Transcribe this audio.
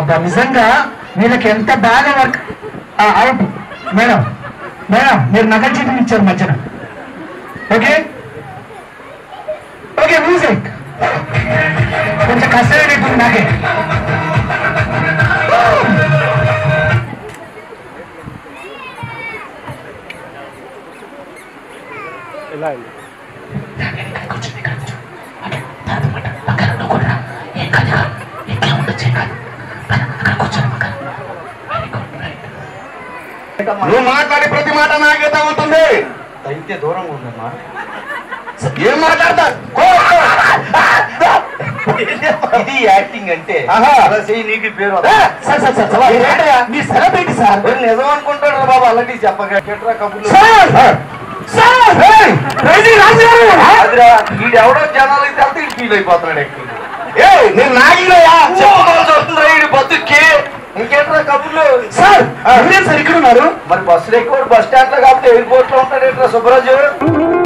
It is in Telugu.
అబ్బా నిజంగా వీళ్ళకి ఎంత బాగా వర్క్ ఆ, అవుట్ మేడం మేడం మీరు నగల చీటీలు ఇచ్చారు మధ్యన ఓకే ఓకే మ్యూజిక్ కొంచెం కష్టమైనట్టుంది నాకే నువ్వు మాట్లాడే ప్రతి మాట నాకే తగ్గుతుంది అయితే దూరంగా ఉందమ్మా ఏం మాట్లాడతా ఇది యాక్టింగ్ అంటే ఆహా. అలా చెయ్యి నీకు పేరు ఆ, సార్ సార్ సార్ సార్ ఏంటయ్యా? మీ సెలబ్రిటీ సార్ వీళ్ళు నిజం అనుకుంటాడు రా బాబు అలాంటి చెప్పగా చెట్రా కబుర్లు సార్ సార్ ఏయ్, రైజీ రాజు గారు అదిరా వీడు ఎవడో జనాలకి తెలిస్తే వీడు ఫీల్ అయిపోతున్నాడు ఎక్కువ ఏ నేను నాగినయ్యా చెప్పుకోవాల్సి వస్తుందిరా వీడి బతుక్కి ఇంకేంట్రా కబుర్లు సార్ మీరేం సార్ ఇక్కడ ఉన్నారు మరి బస్సులు ఎక్కువ బస్ స్టాండ్ లో కాబట్టి ఎయిర్పోర్ట్ లో ఉంటాడు ఏంట్రా సుబ్బరాజు